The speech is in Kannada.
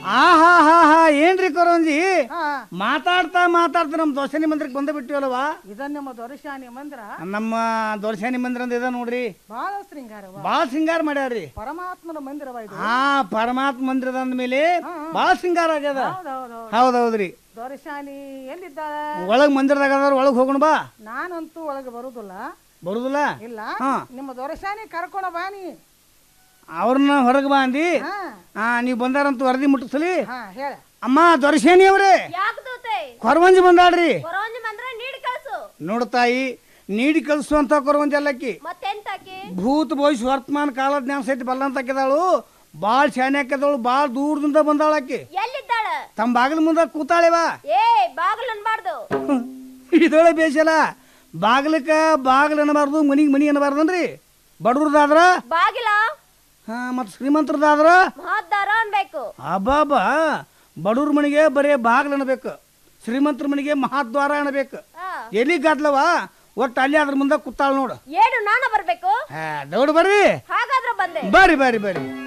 ಆಹಾ ಹಾ ಹಾ ಏನ್ರಿ ಕೊರಂಜಿ ಹಾ ಮಾತಾಡ್ತಾ ಮಾತಾಡ್ತಾ ನಮ್ಮ ದೋಸನಿ ಮಂದಿರಕ್ಕೆ ಬಂದ ಬಿಟ್ಟಿವಲ್ವಾ ಇದನ್ನ ನಿಮ್ಮ ದೊರಶಾನಿ ಮಂದ್ರ ನಮ್ಮ ದೋಸನಿ ಮಂದಿರ ಅಂತ ಇದೆ ನೋಡ್ರಿ ಬಹಳ ಶೃಂಗಾರವ ಭಾಳ ಸಿಂಗಾರ ಮಾಡ್ಯಾರ್ರಿ ಪರಮಾತ್ಮನ ಮಂದಿರವ ಇದು ಹಾ ಪರಮಾತ್ಮ ಮಂದಿರದ ಅಂದ್ಮೇಲೆ ಭಾಳ ಸಿಂಗಾರ ಆಗ್ಯದ ಹೌದೌದು ಹೌದೌದ್ರಿ ದೊರಶಾನಿ ಎಲ್ಲಿದ್ದಾಳೆ ಒಳಗ್ ಮಂದಿರದಾಗ ಅದಾರ ಒಳಗ್ ಹೋಗೋಣ ಬಾ ನಾನಂತೂ ಒಳಗೆ ಬರುದಿಲ್ಲ ಬರುದಿಲ್ಲ ಇಲ್ಲ ಹಾ. ನಿಮ್ಮ ದೊರಶಾನಿ ಕರ್ಕೊಂಡ ಬಾನಿ ಅವ್ರನ್ನ ಹೊರಗೆ ಬಾ ಅಂದಿ ಹಾ ಹಾ ನೀವು ಬಂದಾರಂತ ವರದಿ ಮುಟ್ಟಿಸ್ಲಿ ಹಾ ಹೇಳ ಅಮ್ಮ ದೊರಸೇನಿ ಅವ್ರೆ ಯಾಕೆ ದೂತೆ ಕೊರವಂಜಿ ಬಂದಾಳ್ರಿ ಕೊರೋಂಜಿ ಬಂದ್ರೆ ನೀಡಿ ಕಳ್ಸು ನೋಡ್ತಾಯಿ ನೀಡಿ ಕಲಿಸುವಂತ ಕೊರವಂಜಿ ಅಲ್ಲಕ್ಕಿ ಮತ್ತೆಂತಾಕಿ ಭೂತ ಭವಿಷ್ಯ ವರ್ತಮಾನ ಕಾಲ ಜ್ಞಾನ ಸಹಿತ ಬಲ್ಲಂತ ಹಾಕಿದಾಳು ಭಾಳ ಶಾನೆ ಹಾಕಿದಳು ಭಾಳ ದೂರದಿಂದ ಬಂದಾಳ ಆಕಿ ಎಲ್ಲಿದ್ದಾಳ ತಮ್ಮ ಬಾಗಿಲ ಮುಂದೆ ಕೂತಾಳೆವ ಏ ಬಾಗಿಲು ಅನ್ಬಾರ್ದು ಇದೊಳೆ ಬೇಸಲ್ಲ ಬಾಗಿಲಕ್ಕ ಬಾಗಿಲು ಅನ್ನಬಾರ್ದು ಮನಿಗೆ ಮನಿ ಅನ್ನಬಾರ್ದನ್ರಿ ಬಡವ್ರದಾದ್ರ ಬಾಗಿಲ ಹಾ ಮತ್ತು ಶ್ರೀಮಂತರದಾದ್ರ ಮಹದ್ದಾರ ಅನ್ಬೇಕು ಅಬ್ಬಾಬಾ ಬಡವ್ರ ಮನೆಗೆ ಬರೇ ಬಾಗಿಲು ಅನ್ನಬೇಕು ಶ್ರೀಮಂತರ ಮನೆಗೆ ಮಹಾದ್ವಾರ ಅನ್ನಬೇಕು ಆ, ಎಲ್ಲಿ ಗದ್ಲವ ಒಟ್ಟು ಅಲ್ಲಿ ಅದ್ರ ಮುಂದೆ ಕೂತಾಳ ನೋಡು ಏನು ನಾನ ಬರ್ಬೇಕು ಹಾ ದೌಡ್ ಬರ್ರಿ ಹಾಗಾದ್ರೆ ಬಂದೆ ಬರ್ರಿ ಬರ್ರಿ ಬರ್ರಿ